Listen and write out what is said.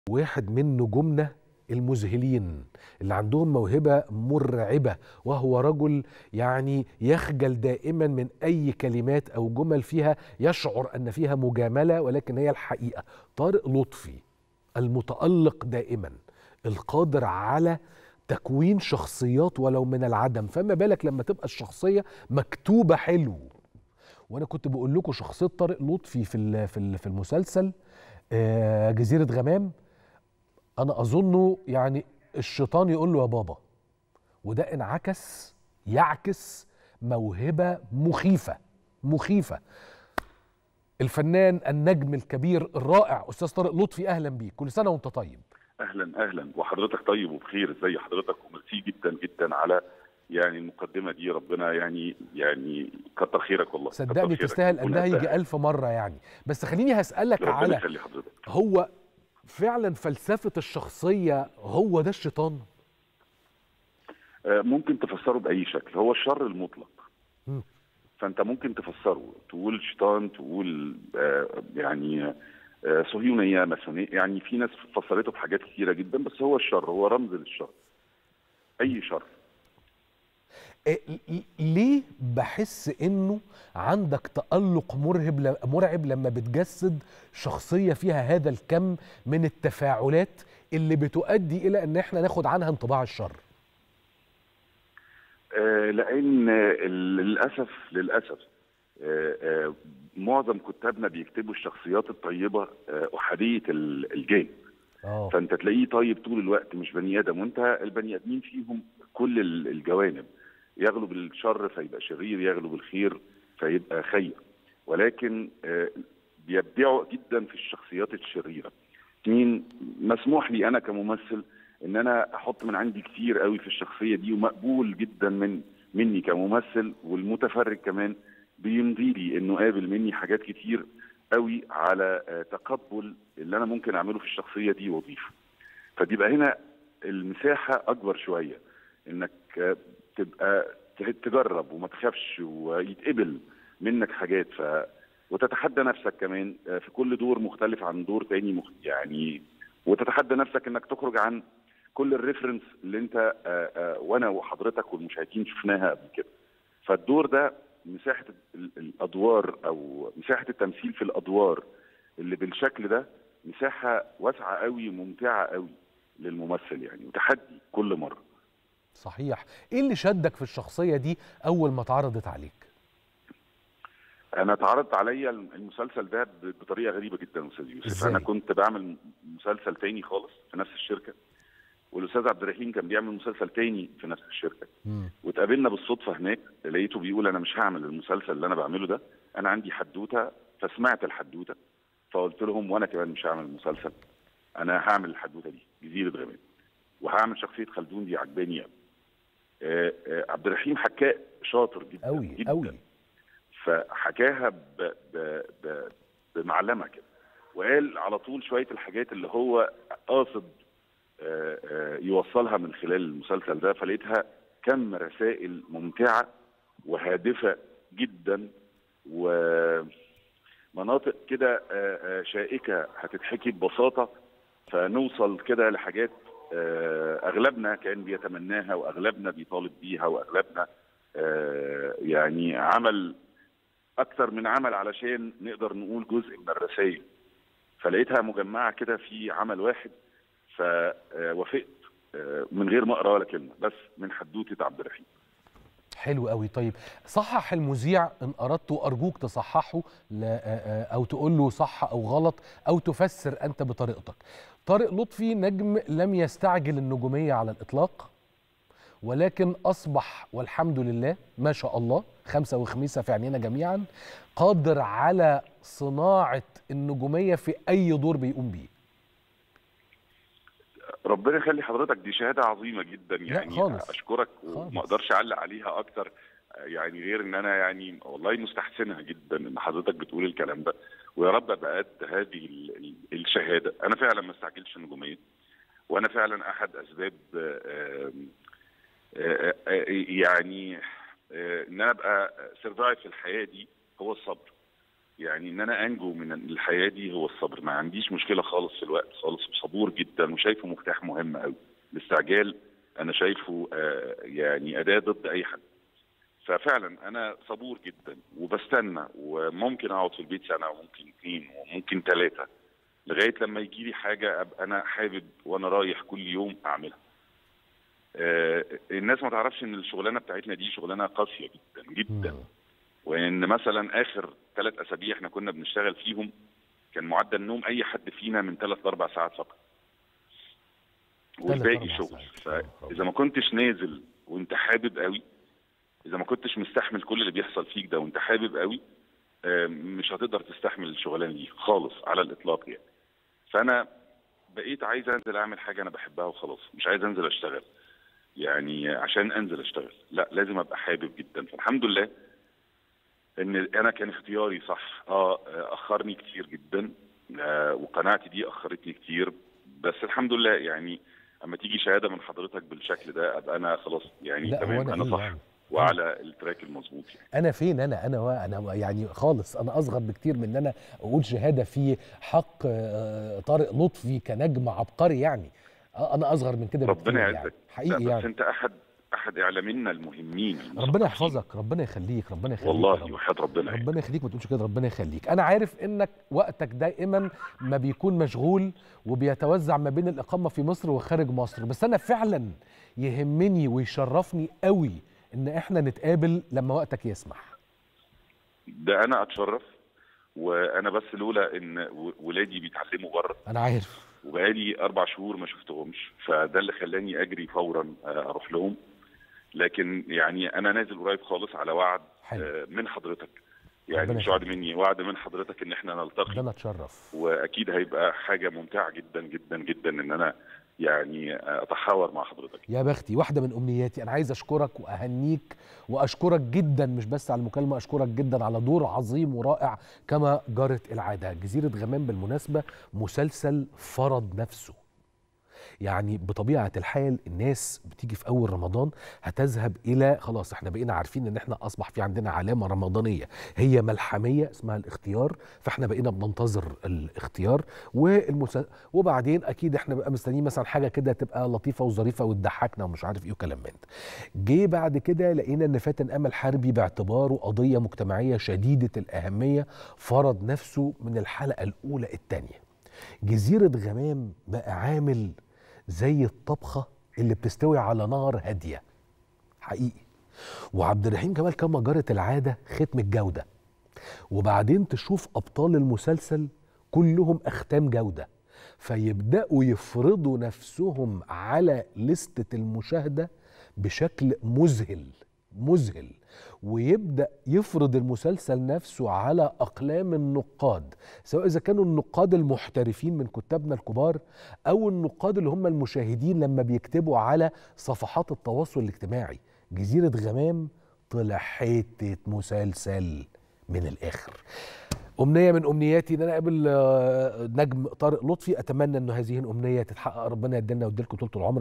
واحد من نجومنا المذهلين اللي عندهم موهبة مرعبة وهو رجل يعني يخجل دائما من أي كلمات أو جمل فيها يشعر أن فيها مجاملة ولكن هي الحقيقة طارق لطفي المتألق دائما القادر على تكوين شخصيات ولو من العدم فما بالك لما تبقى الشخصية مكتوبة حلو وانا كنت بقول لكم شخصيه طارق لطفي في ال- في ال- في المسلسل آه، جزيره غمام انا اظنه يعني الشيطان يقول له يا بابا وده انعكس يعكس موهبه مخيفه مخيفه الفنان النجم الكبير الرائع استاذ طارق لطفي اهلا بيك كل سنه وانت طيب اهلا اهلا وحضرتك طيب وبخير ازي حضرتك وميرسي جدا جدا على يعني المقدمه دي ربنا يعني يعني كتر خيرك والله كتر صدقني خيرك. تستاهل ربنا قدها يجي يستاهل. ألف مرة يعني بس خليني هسألك ربنا على يخلي حضرتك هو فعلا فلسفة الشخصية هو ده الشيطان آه، ممكن تفسره باي شكل هو الشر المطلق مم. فانت ممكن تفسره تقول شيطان تقول آه، يعني آه، صهيونيه ماسونيه يعني في ناس فسرته بحاجات كثيره جدا بس هو الشر هو رمز للشر اي شر إيه، ل- ليه بحس انه عندك تألق مرهب ل- مرعب لما بتجسد شخصية فيها هذا الكم من التفاعلات اللي بتؤدي الى ان احنا ناخد عنها انطباع الشر آه، لان آه، للاسف للاسف آه، آه، معظم كتابنا بيكتبوا الشخصيات الطيبه آه، احاديه ال- الجانب اه فانت تلاقيه طيب طول الوقت مش بني ادم وانت البني ادمين فيهم كل ال- الجوانب يغلب الشر فيبقى شرير يغلب الخير فيبقى خير ولكن آه، بيبدعوا جدا في الشخصيات الشريره مين مسموح لي انا كممثل ان انا احط من عندي كتير قوي في الشخصيه دي ومقبول جدا من مني كممثل والمتفرج كمان بيمضي لي انه قابل مني حاجات كتير قوي على آه، تقبل اللي انا ممكن اعمله في الشخصيه دي واضيفه فبيبقى هنا المساحه اكبر شويه انك آه، تبقى ت- تجرب وما تخافش ويتقبل منك حاجات ف وتتحدى نفسك كمان آه، في كل دور مختلف عن دور تاني مخ... يعني وتتحدى نفسك انك تخرج عن كل الريفرنس اللي انت آه، آه، وانا وحضرتك والمشاهدين شفناها قبل كده فالدور ده مساحه ال- الادوار او مساحه التمثيل في الادوار اللي بالشكل ده مساحه واسعه قوي وممتعه قوي للممثل يعني وتحدي كل مره صحيح ايه اللي شدك في الشخصية دي اول ما اتعرضت عليك انا اتعرض عليا المسلسل ده ب- بطريقه غريبه جدا استاذ يوسف إزاي؟ انا كنت بعمل مسلسل تاني خالص في نفس الشركه والاستاذ عبد الرحيم كان بيعمل مسلسل تاني في نفس الشركه مم. واتقابلنا بالصدفه هناك لقيته بيقول انا مش هعمل المسلسل اللي انا بعمله ده انا عندي حدوته فسمعت الحدوته فقلت لهم وانا كمان مش هعمل المسلسل انا هعمل الحدوته دي جزيره غمام وهعمل شخصيه خلدون دي عجباني قوي آه، آه، عبد الرحيم حكاء شاطر جدا قوي جدا قوي فحكاها ب... ب... ب... بمعلمه كده وقال على طول شويه الحاجات اللي هو قاصد آه، آه، يوصلها من خلال المسلسل ده فلقيتها كم رسائل ممتعه وهادفه جدا ومناطق كده آه، آه، شائكه هتتحكي ببساطه فنوصل كده لحاجات آه، اغلبنا كان بيتمناها واغلبنا بيطالب بيها واغلبنا آه، يعني عمل اكتر من عمل علشان نقدر نقول جزء من الرسائل فلقيتها مجمعه كده في عمل واحد فوافقت آه، من غير ما اقرا ولا كلمه بس من حدوته عبد الرحيم حلو قوي طيب صحح المذيع ان اردت ارجوك تصححه لا آه، آه، او تقول له صح او غلط او تفسر انت بطريقتك طارق لطفي نجم لم يستعجل النجوميه على الاطلاق ولكن اصبح والحمد لله ما شاء الله خمسه وخميسه في عينينا جميعا قادر على صناعه النجوميه في اي دور بيقوم بيه ربنا يخلي حضرتك دي شهاده عظيمه جدا يعني خالص. اشكرك خالص. وما اقدرش اعلق عليها اكتر آه، يعني غير ان انا يعني والله مستحسنها جدا ان حضرتك بتقول الكلام ده ويا رب ابقى قد هذه ال- ال- الشهاده انا فعلا ما استعجلش النجوميه وانا فعلا احد اسباب آه، آه، آه، يعني آه، ان انا ابقى سرفايف في الحياه دي هو الصبر يعني ان انا انجو من الحياه دي هو الصبر ما عنديش مشكله خالص في الوقت خالص وصبور جدا وشايفه مفتاح مهم قوي الاستعجال انا شايفه آه يعني اداه ضد اي حد ففعلا انا صبور جدا وبستنى وممكن اقعد في البيت سنه وممكن اثنين وممكن ثلاثه لغايه لما يجي لي حاجه ابقى انا حابب وانا رايح كل يوم اعملها. آه الناس ما تعرفش ان الشغلانه بتاعتنا دي شغلانه قاسيه جدا جدا وان مثلا اخر ثلاث اسابيع احنا كنا بنشتغل فيهم كان معدل نوم اي حد فينا من ثلاث لاربع ساعات فقط. والباقي شغل فاذا ما كنتش نازل وانت حابب قوي اذا ما كنتش مستحمل كل اللي بيحصل فيك ده وانت حابب قوي مش هتقدر تستحمل الشغلانه دي خالص على الاطلاق يعني فانا بقيت عايز انزل اعمل حاجه انا بحبها وخلاص مش عايز انزل اشتغل يعني عشان انزل اشتغل لا لازم ابقى حابب جدا فالحمد لله ان انا كان اختياري صح اه اخرني كتير جدا آه وقناعتي دي اخرتني كتير بس الحمد لله يعني اما تيجي شهاده من حضرتك بالشكل ده ابقى انا خلاص يعني تمام انا صح يعني. وعلى التراك المظبوط يعني. انا فين انا انا انا يعني خالص انا اصغر بكتير من ان انا اقول شهاده في حق طارق لطفي كنجم عبقري يعني انا اصغر من كده ربنا يعزك يعني. حقيقي بس يعني انت احد احد اعلامينا المهمين ربنا يحفظك ربنا يخليك ربنا يخليك والله وحياه ربنا ربنا يخليك ما تقولش كده ربنا يخليك انا عارف انك وقتك دائما ما بيكون مشغول وبيتوزع ما بين الاقامه في مصر وخارج مصر بس انا فعلا يهمني ويشرفني قوي ان احنا نتقابل لما وقتك يسمح ده انا اتشرف وانا بس لولا ان ولادي بيتعلموا بره انا عارف وبقالي اربع شهور ما شفتهمش فده اللي خلاني اجري فورا اروح لهم لكن يعني انا نازل قريب خالص على وعد حلو. من حضرتك يعني مش وعد مني وعد من حضرتك ان احنا نلتقي ده انا اتشرف واكيد هيبقى حاجه ممتعه جدا جدا جدا ان انا يعني اتحاور مع حضرتك يا بختي واحده من امنياتي انا عايز اشكرك واهنيك واشكرك جدا مش بس على المكالمه اشكرك جدا على دور عظيم ورائع كما جرت العاده جزيره غمام بالمناسبه مسلسل فرض نفسه يعني بطبيعه الحال الناس بتيجي في اول رمضان هتذهب الى خلاص احنا بقينا عارفين ان احنا اصبح في عندنا علامه رمضانيه هي ملحميه اسمها الاختيار فاحنا بقينا بننتظر الاختيار والمسل... وبعدين اكيد احنا بقى مستنيين مثلا حاجه كده تبقى لطيفه وظريفه وتضحكنا ومش عارف ايه وكلام من ده جه بعد كده لقينا ان فاتن امل حربي باعتباره قضيه مجتمعيه شديده الاهميه فرض نفسه من الحلقه الاولى الثانيه جزيره غمام بقى عامل زي الطبخة اللي بتستوي على نار هادية حقيقي وعبد الرحيم كمال كما جرت العادة ختم الجودة وبعدين تشوف أبطال المسلسل كلهم أختام جودة فيبدأوا يفرضوا نفسهم على لستة المشاهدة بشكل مذهل مذهل ويبدا يفرض المسلسل نفسه على اقلام النقاد سواء اذا كانوا النقاد المحترفين من كتابنا الكبار او النقاد اللي هم المشاهدين لما بيكتبوا على صفحات التواصل الاجتماعي جزيره غمام طلع حته مسلسل من الاخر أمنية من أمنياتي إن أنا أقابل نجم طارق لطفي أتمنى إن هذه الأمنية تتحقق ربنا يدينا ويديلكم طول العمر